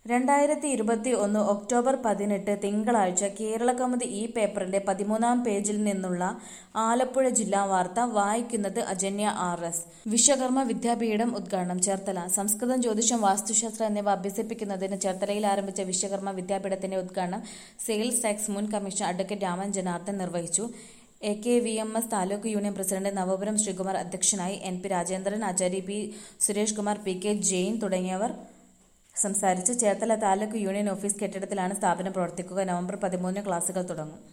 രണ്ടായിരത്തി ഇരുപത്തി ഒന്ന് ഒക്ടോബർ പതിനെട്ട് തിങ്കളാഴ്ച കേരളകൗമുദി ഈ പേപ്പറിന്റെ പതിമൂന്നാം പേജിൽ നിന്നുള്ള ആലപ്പുഴ ജില്ലാ വാർത്ത വായിക്കുന്നത് അജന്യ ആർ എസ് വിശ്വകർമ്മ വിദ്യാപീഠം ഉദ്ഘാടനം ചേർത്തല സംസ്കൃതം ജ്യോതിഷം വാസ്തുശാസ്ത്രം എന്നിവ അഭ്യസിപ്പിക്കുന്നതിന് ചേർത്തലയിൽ ആരംഭിച്ച വിശ്വകർമ്മ വിദ്യാപീഠത്തിന്റെ ഉദ്ഘാടനം സെയിൽസ് ടാക്സ് മുൻ കമ്മീഷണർ അഡ്വക്കേറ്റ് രാമൻ ജനാർദ്ദൻ നിർവഹിച്ചു A K V M S taluk union president Navapuram Sreekumar അധ്യക്ഷനായി N P Rajendran Achari P Suresh Kumar P K Jain തുടങ്ങിയവർ സംസാരിച്ചു ചേർത്തല താലൂക്ക് യൂണിയൻ ഓഫീസ് കെട്ടിടത്തിലാണ് സ്ഥാപനം പ്രവർത്തിക്കുക നവംബർ പതിമൂന്നിന് ക്ലാസുകൾ തുടങ്ങും